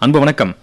அன்பு வணக்கம்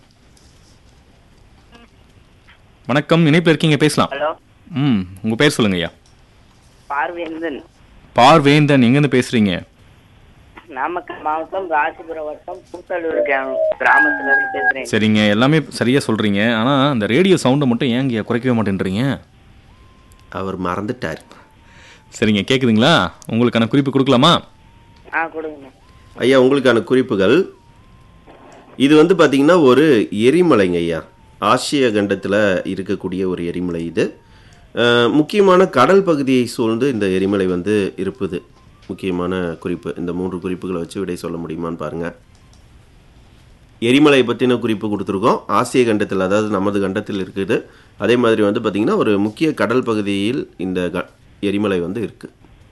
வணக்கம் இணைப்பில் இருக்கீங்க பேசலாம் ஹலோ ம் உங்க பேர் சொல்லுங்க ஐயா பார்வேந்தன் பார்வேந்தன் எங்கேருந்து பேசுறீங்க நாமக்கல் மாவட்டம் ராசிபுரம் வட்டம் கூத்தலூர் கிராம- கிராமத்துல இருந்து பேசுறேன் சரிங்க எல்லாமே சரியா சொல்றீங்க ஆனா அந்த ரேடியோ சவுண்டை மட்டும் ஏங்க ஐயா குறைக்கவே மாட்டேன்றீங்க அவர் மறந்துட்டார் சரிங்க கேக்குதுங்களா உங்களுக்கான குறிப்பு கொடுக்கலாமா ஆ கொடுங்க ஐயா உங்களுக்கான குறிப்புகள் இது வந்து பார்த்தீங்கன்னா ஒரு எரிமலைங்க ஐயா ஆசிய கண்டத்தில் இருக்கக்கூடிய ஒரு எரிமலை இது அஹ், முக்கியமான கடல் பகுதியை சூழ்ந்து இந்த எரிமலை வந்து இருப்பது முக்கியமான குறிப்பு இந்த மூன்று குறிப்புகளை வச்சு விடை சொல்ல முடியுமான்னு பாருங்கள் எரிமலை பற்றின குறிப்பு கொடுத்துருக்கோம் ஆசிய கண்டத்தில் அதாவது நமது கண்டத்தில் இருக்குது அதே மாதிரி வந்து பார்த்திங்கன்னா ஒரு முக்கிய கடல் பகுதியில் இந்த க எரிமலை வந்து இருக்குது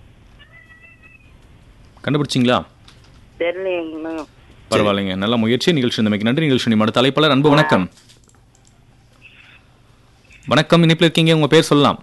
கண்டுபிடிச்சிங்களா தெரியலைங்க பரவாயில்லைங்க நல்ல முயற்சி நிகழ்ச்சி இந்தமைக்கு நன்றி நிகழ்ச்சி நிமிட தலைப்பாளர் அன்பு வணக்கம் வணக்கம் இணைப்பில் இருக்கீங்க உங்க பேர் சொல்லலாம்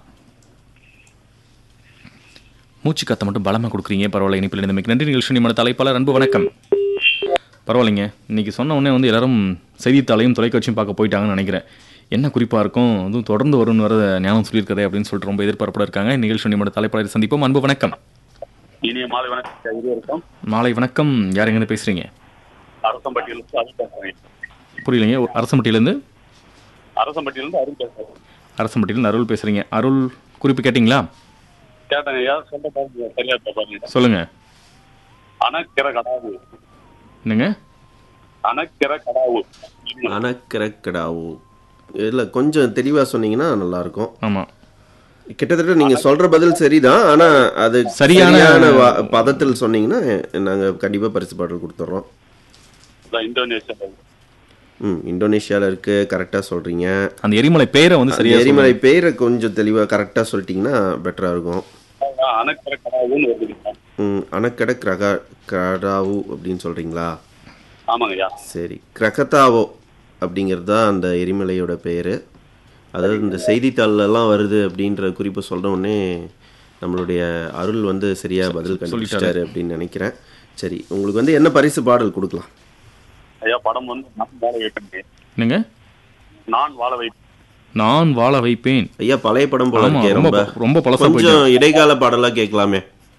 மூச்சு கத்தை மட்டும் பலமா கொடுக்குறீங்க பரவாயில்ல இணைப்பில் இந்தமைக்கு நன்றி நிகழ்ச்சி நிமிட தலைப்பாளர் அன்பு வணக்கம் பரவாயில்லைங்க இன்னைக்கு சொன்ன உடனே வந்து எல்லாரும் செய்தித்தாளையும் தொலைக்காட்சியும் பார்க்க போயிட்டாங்கன்னு நினைக்கிறேன் என்ன குறிப்பா இருக்கும் அதுவும் தொடர்ந்து வரும்னு வர ஞானம் சொல்லியிருக்கதே அப்படின்னு சொல்லிட்டு ரொம்ப எதிர்பார்ப்போட இருக்காங்க நிகழ்ச்சி நிமிட தலைப்பாளர் சந்திப்போம் அன்பு வணக்கம் இனிய மாலை வணக்கம் இருவருக்கும் மாலை வணக்கம் யார் எங்கேருந்து பேசுறீங்க அரசம்பட்டியிலிருந்து அருள் பேசுறேன் புரியலைங்க அரசம்பட்டியிலேருந்து அரசம்பட்டியிலிருந்து அருள் பேசுறேன் அரசம்பட்டியிலேருந்து அருள் பேசுறீங்க அருள் குறிப்பு கேட்டிங்களா கேட்டேங்க ஐயா சொல்ல பாருங்க சரியா இருக்கா பாருங்க சொல்லுங்க அணக்கிற கடாவு என்னங்க அணக்கிற கடாவு அணக்கரக்கடாவு இல்லை கொஞ்சம் தெளிவாக சொன்னீங்கன்னா நல்லாயிருக்கும் ஆமா கிட்டத்தட்ட நீங்கள் சொல்கிற பதில் சரிதான் ஆனால் அது சரியான- சரியான வா- பதத்தில் சொன்னீங்கன்னா நாங்கள் கண்டிப்பாக பரிசு பாடல் கொடுத்துட்றோம் இதான் இந்தோனேஷியா ம் இந்தோனேஷியாவில் இருக்குது கரெக்டாக சொல்கிறீங்க அந்த எரிமலை பேரை வந்து சரியா எரிமலை பேரை கொஞ்சம் தெளிவாக கரெக்டாக சொல்லிட்டீங்கன்னா பெட்டராக இருக்கும் அணக்கிற கடாவுன்னு வருதுங்க ம் அணக்கட கிரகா கிரடாவு அப்படின்னு சொல்கிறீங்களா ஆமாங்க ஐயா சரி கிரகத்தாவோ அப்படிங்கிறது தான் அந்த எரிமலையோட பேர் அதாவது இந்த செய்தித்தாள்லலாம் வருது அப்படின்ற குறிப்பை சொல்ற உடனே நம்மளுடைய அருள் வந்து சரியாக பதில் கண்டுபிடிச்சிட்டாரு அப்படின்னு நினைக்கிறேன் சரி உங்களுக்கு வந்து என்ன பரிசு பாடல் கொடுக்கலாம் ஐயா படம் வந்து நான் வாழ வைப்பேன் என்னங்க நான் வாழ வைப்பேன் நான் வாழ வைப்பேன் ஐயா பழைய படம் போல ஆமா, இருக்கே ரொம்ப ரொம்ப ரொம்ப பழசா போயிட்டு கொஞ்சம் இடைக்கால பாடலாக கேட்கலாமே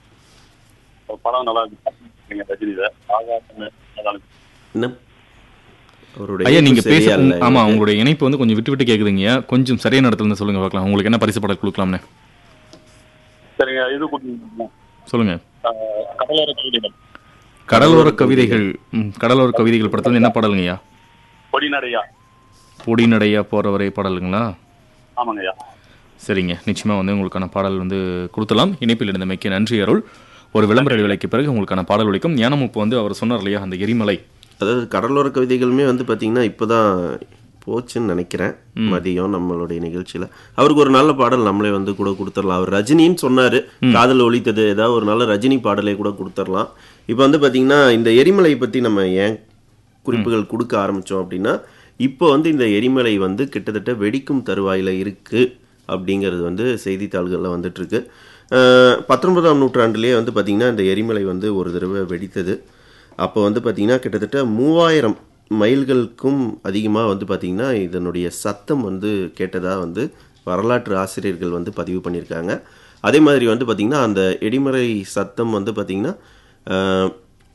படம் நல்லா இருக்கு ரஜினி ஆகாசம் அதான் என்ன அவருடைய ஐயா நீங்க இணைப்பு பேச சரியா இல்லை ஆமா எனக்கு. உங்களுடைய இணைப்பு வந்து கொஞ்சம் விட்டு விட்டு கேக்குதுங்க கொஞ்சம் சரியான இடத்துல இருந்து சொல்லுங்க பார்க்கலாம் உங்களுக்கு என்ன பரிசு பாடல் கொடுக்கலாம்னு சரிங்க இது கொடுங்க சொல்லுங்க ஆஹ், கடலோர கவிதைகள் கடலோர கவிதைகள் ம், கடலோர கவிதைகள் படத்துல இருந்து என்ன பாடலுங்கய்யா கொடிநடையா பொடி நடையா போற வரை பாடலுங்களா ஆமாங்க ஐயா சரிங்க நிச்சயமா வந்து உங்களுக்கான பாடல் வந்து கொடுத்தலாம் இணைப்பில் இருந்தமைக்கு நன்றி அருள் ஒரு விளம்பர இடைவேளைக்கு பிறகு உங்களுக்கான பாடல் ஒழிக்கும் ஞானம் இப்போ வந்து அவர் சொன்னார் இல்லையா அந்த எரிமலை அதாவது கடலோர கவிதைகளுமே வந்து பார்த்தீங்கன்னா இப்போதான் போச்சுன்னு நினைக்கிறேன் மதியம் நம்மளுடைய நிகழ்ச்சியில் அவருக்கு ஒரு நல்ல பாடல் நம்மளே வந்து கூட கொடுத்துடலாம் அவர் ரஜினின்னு சொன்னார் காதல் ஒழித்தது ஏதாவது ஒரு நல்ல ரஜினி பாடலே கூட கொடுத்துடலாம் இப்போ வந்து பார்த்தீங்கன்னா இந்த எரிமலை பற்றி நம்ம ஏன் குறிப்புகள் கொடுக்க ஆரம்பித்தோம் அப்படின்னா இப்போ வந்து இந்த எரிமலை வந்து கிட்டத்தட்ட வெடிக்கும் தருவாயில் இருக்குது அப்படிங்கிறது வந்து செய்தித்தாள்களில் வந்துட்டுருக்கு பத்தொன்பதாம் நூற்றாண்டுலேயே வந்து பார்த்திங்கன்னா இந்த எரிமலை வந்து ஒரு தடவை வெடித்தது அப்போ வந்து பார்த்திங்கன்னா கிட்டத்தட்ட மூவாயிரம் மைல்களுக்கும் அதிகமாக வந்து பார்த்திங்கன்னா இதனுடைய சத்தம் வந்து கேட்டதாக வந்து வரலாற்று ஆசிரியர்கள் வந்து பதிவு பண்ணியிருக்காங்க அதே மாதிரி வந்து பார்த்திங்கன்னா அந்த எரிமலை சத்தம் வந்து பார்த்திங்கன்னா அஹ்,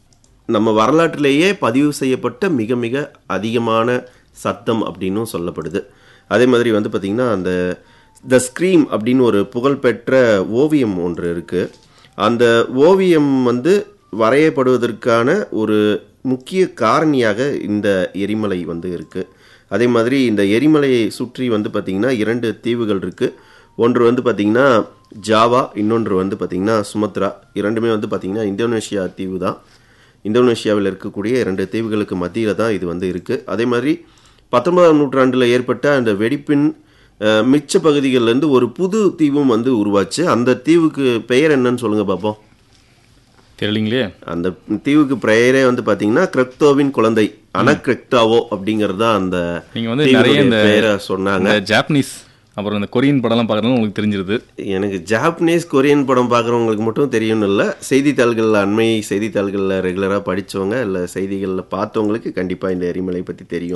நம்ம வரலாற்றிலேயே பதிவு செய்யப்பட்ட மிக மிக அதிகமான சத்தம் அப்படின்னும் சொல்லப்படுது அதே மாதிரி வந்து பார்த்திங்கன்னா அந்த த ஸ்க்ரீம் அப்படின்னு ஒரு புகழ்பெற்ற ஓவியம் ஒன்று இருக்குது அந்த ஓவியம் வந்து வரையப்படுவதற்கான ஒரு முக்கிய காரணியாக இந்த எரிமலை வந்து இருக்குது அதே மாதிரி இந்த எரிமலையை சுற்றி வந்து பார்த்திங்கன்னா இரண்டு தீவுகள் இருக்குது ஒன்று வந்து பார்த்திங்கன்னா ஜாவா இன்னொன்று வந்து பார்த்திங்கன்னா சுமத்ரா இரண்டுமே வந்து பார்த்திங்கன்னா இந்தோனேஷியா தீவு தான் இந்தோனேஷியாவில் இருக்கக்கூடிய இரண்டு தீவுகளுக்கு மத்தியில் தான் இது வந்து இருக்குது அதே மாதிரி பத்தொன்பதாம் நூற்றாண்டில் ஏற்பட்ட அந்த வெடிப்பின் அஹ், மிச்ச பகுதிகள்லேருந்து ஒரு புது தீவும் வந்து உருவாச்சு அந்த தீவுக்கு பெயர் என்னன்னு சொல்லுங்கள் பார்ப்போம் தெரியலீங்களே அந்த தீவுக்கு பெயரே வந்து பார்த்தீங்கன்னா கிரெக்டோவின் குழந்தை அனக்ரெக்டாவோ அப்படிங்கிறது தான் அந்த நீங்க வந்து நிறைய தீவினுடைய இந்த பெயரை சொன்னாங்க இந்த ஜாப்பனீஸ் அப்புறம் இந்த கொரியன் படம்லாம் பார்க்கறது உங்களுக்கு தெரிஞ்சிருது எனக்கு ஜாப்பனீஸ் கொரியன் படம் பார்க்குறவங்களுக்கு மட்டும் தெரியும்னு இல்லை செய்தித்தாள்களில் அண்மை செய்தித்தாள்களில் ரெகுலராக படித்தவங்க இல்லை செய்திகளில் பார்த்தவங்களுக்கு கண்டிப்பாக இந்த எரிமலை பற்றி தெரியும்